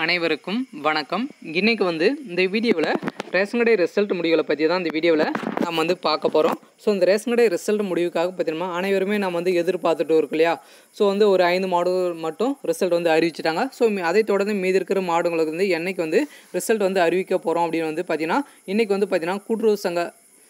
அனைவருக்கும் வணக்கம் இன்றைக்கி வந்து இந்த வீடியோவில் ரேஷன் கடை ரிசல்ட் முடிவுகளை பற்றி தான் இந்த வீடியோவில் நம்ம வந்து பார்க்க போகிறோம் ஸோ இந்த ரேஷன் கடை ரிசல்ட் முடிவுக்காக பார்த்தீங்கன்னா அனைவருமே நம்ம வந்து எதிர்பார்த்துட்டு இருக்கோம் இல்லையா ஸோ வந்து ஒரு ஐந்து மாடு மட்டும் ரிசல்ட் வந்து அறிவிச்சிட்டாங்க ஸோ அதை தொடர்ந்து மீதி இருக்கிற மாடுங்களுக்கு வந்து என்னைக்கு வந்து ரிசல்ட் வந்து அறிவிக்க போகிறோம் அப்படின்னு வந்து பார்த்தீங்கன்னா இன்றைக்கி வந்து பார்த்தீங்கன்னா கூட்டுறவு சங்க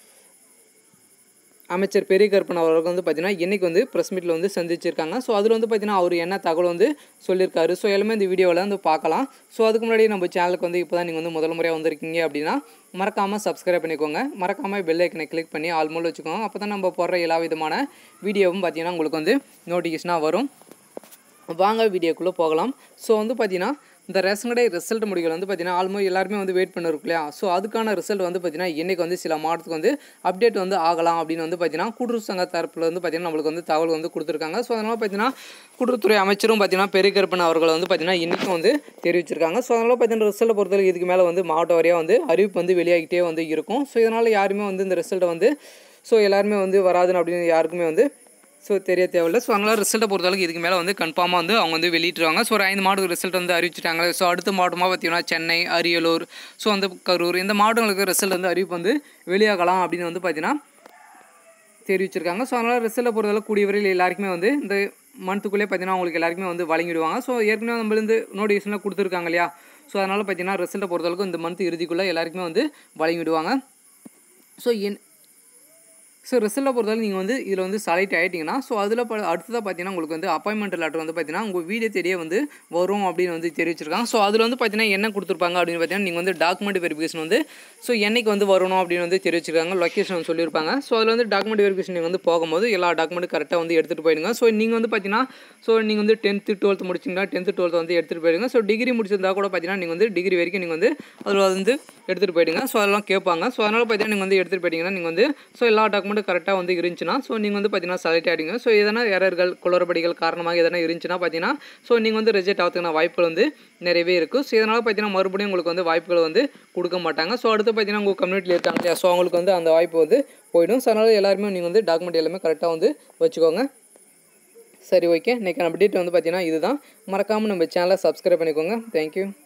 அமைச்சர் பெரிய கருப்பன் அவர்கள் வந்து பார்த்தீங்கன்னா இன்றைக்கி வந்து ப்ரெஸ் மீட்டில் வந்து சந்திச்சிருக்காங்க ஸோ அதில் வந்து பார்த்தீங்கன்னா அவர் என்ன தகவல் வந்து சொல்லியிருக்காரு ஸோ எல்லாமே இந்த வீடியோவில் வந்து பார்க்கலாம் ஸோ அதுக்கு முன்னாடி நம்ம சேனலுக்கு வந்து இப்போ தான் நீங்கள் வந்து முதல் முறையாக வந்திருக்கீங்க அப்படின்னா மறக்காமல் சப்ஸ்கிரைப் பண்ணிக்கோங்க மறக்காமல் பெல் ஐக்கனை கிளிக் பண்ணி ஆல் மோல் வச்சுக்கோங்க அப்போ தான் நம்ம போடுற எல்லா விதமான வீடியோவும் பார்த்தீங்கன்னா உங்களுக்கு வந்து நோட்டிஃபிகேஷனாக வரும் வாங்க வீடியோக்குள்ளே போகலாம் ஸோ வந்து பார்த்தீங்கன்னா இந்த ரேஷன் கடை ரிசல்ட் முடிவுகள் வந்து பார்த்தீங்கன்னா ஆல்மோஸ்ட் எல்லாருமே வந்து வெயிட் பண்ணிருக்கும் இல்லையா ஸோ அதுக்கான ரிசல்ட் வந்து பார்த்தீங்கன்னா இன்றைக்கி வந்து சில மாதத்துக்கு வந்து அப்டேட் வந்து ஆகலாம் அப்படின்னு வந்து பார்த்தீங்கன்னா கூட்டுறவு சங்க தரப்பில் வந்து பார்த்தீங்கன்னா நம்மளுக்கு வந்து தகவல் வந்து கொடுத்துருக்காங்க ஸோ அதனால் பார்த்தீங்கன்னா கூட்டுறவுத்துறை அமைச்சரும் பார்த்தீங்கன்னா பெரியகருப்பன் அவர்கள் வந்து பார்த்தீங்கன்னா இன்றைக்கும் வந்து தெரிவிச்சிருக்காங்க ஸோ அதனால் பார்த்தீங்கன்னா ரிசல்ட்டை பொறுத்தவரை இதுக்கு மேலே வந்து மாவட்ட வாரியாக வந்து அறிவிப்பு வந்து வெளியாகிட்டே வந்து இருக்கும் ஸோ இதனால் யாருமே வந்து இந்த ரிசல்ட்டை வந்து ஸோ எல்லாருமே வந்து வராதுன்னு அப்படின்னு யாருக்குமே வந்து ஸோ தெரிய தேவையில்ல ஸோ அதனால் ரிசல்ட்டை பொறுத்தளவுக்கு இதுக்கு மேலே வந்து கன்ஃபார்மாக வந்து அவங்க வந்து வெளியிட்டுருவாங்க ஸோ ஒரு ஐந்து மாவட்ட ரிசல்ட் வந்து அறிவிச்சிட்டாங்க ஸோ அடுத்த மாவட்டமாக பார்த்தீங்கன்னா சென்னை அரியலூர் ஸோ வந்து கரூர் இந்த மாவட்டங்களுக்கு ரிசல்ட் வந்து அறிவிப்பு வந்து வெளியாகலாம் அப்படின்னு வந்து பார்த்தீங்கன்னா தெரிவிச்சிருக்காங்க ஸோ அதனால் ரிசல்ட்டை பொறுத்தளவு கூடிய வரையில் எல்லாருக்குமே வந்து இந்த மந்த்துக்குள்ளே பார்த்தீங்கன்னா அவங்களுக்கு எல்லாருக்குமே வந்து வழங்கிடுவாங்க ஸோ ஏற்கனவே நம்மளுந்து நோட்டிஃபிகேஷனில் கொடுத்துருக்காங்க இல்லையா ஸோ அதனால் பார்த்தீங்கன்னா ரிசல்ட்டை பொறுத்தளவுக்கு இந்த மந்த் இறுதிக்குள்ளே எல்லாருக்குமே வந்து வழங்கிடுவாங்க ஸோ என் ஸோ ரிசல்ட்டை பொறுத்தவரை நீங்கள் வந்து இதில் வந்து செலக்ட் ஆகிட்டிங்கன்னா ஸோ அதில் ப அடுத்ததாக பார்த்தீங்கன்னா உங்களுக்கு வந்து அப்பாயின்மெண்ட் லெட்டர் வந்து பார்த்தீங்கன்னா உங்கள் வீடியோ தேடியே வந்து வரும் அப்படின்னு வந்து தெரிவிச்சிருக்காங்க ஸோ அதில் வந்து பார்த்தீங்கன்னா என்ன கொடுத்துருப்பாங்க அப்படின்னு பார்த்தீங்கன்னா நீங்கள் வந்து டாக்குமெண்ட் வெரிஃபிகேஷன் வந்து ஸோ என்னைக்கு வந்து வரணும் அப்படின்னு வந்து தெரிவிச்சிருக்காங்க லொக்கேஷன் வந்து சொல்லியிருப்பாங்க ஸோ அதில் வந்து டாக்குமெண்ட் வெரிஃபிகேஷன் நீங்கள் வந்து போகும்போது எல்லா டாக்குமெண்ட்டும் கரெக்டாக வந்து எடுத்துகிட்டு போயிடுங்க ஸோ நீங்கள் வந்து பார்த்தீங்கன்னா ஸோ நீங்கள் வந்து டென்த்து டுவெல்த் முடிச்சிங்கன்னா டென்த்து டுவெல்த் வந்து எடுத்துகிட்டு போயிடுங்க ஸோ டிகிரி முடிச்சிருந்தா கூட பார்த்தீங்கன்னா நீங்கள் வந்து டிகிரி வரைக்கும் நீங்கள் வந்து அதில் வந்து எடுத்துகிட்டு போயிடுங்க ஸோ அதெல்லாம் கேட்பாங்க ஸோ அதனால் பார்த்தீங்கன்னா நீங்கள் வந்து எடுத்துகிட்டு போயிட்டீங்கன்னா நீங்கள் வந்து ஸோ எல்லா டாக்குமெண்ட்டும் கரெக்டாக வந்து இருந்துச்சுன்னா ஸோ நீங்கள் வந்து பார்த்தீங்கன்னா செலக்ட் ஆகிடுங்க ஸோ எதனா எரர்கள் குளறுபடிகள் காரணமாக எதனா இருந்துச்சுன்னா பார்த்தீங்கன்னா ஸோ நீங்கள் வந்து ரிஜெக்ட் ஆகிறதுக்கான வாய்ப்புகள் வந்து நிறையவே இருக்குது ஸோ இதனால் பார்த்தீங்கன்னா மறுபடியும் உங்களுக்கு வந்து வாய்ப்புகள் வந்து கொடுக்க மாட்டாங்க ஸோ அடுத்து பார்த்தீங்கன்னா உங்கள் கம்யூனிட்டியில் இருக்காங்க இல்லையா ஸோ அவங்களுக்கு வந்து அந்த வாய்ப்பு வந்து போயிடும் ஸோ அதனால் எல்லாருமே நீங்கள் வந்து டாக்குமெண்ட் எல்லாமே கரெக்டாக வந்து வச்சுக்கோங்க சரி ஓகே இன்றைக்கான அப்டேட் வந்து பார்த்தீங்கன்னா இதுதான் மறக்காமல் நம்ம சேனலை சப்ஸ்கிரைப் பண்ணிக்கோங்க தேங்க்யூ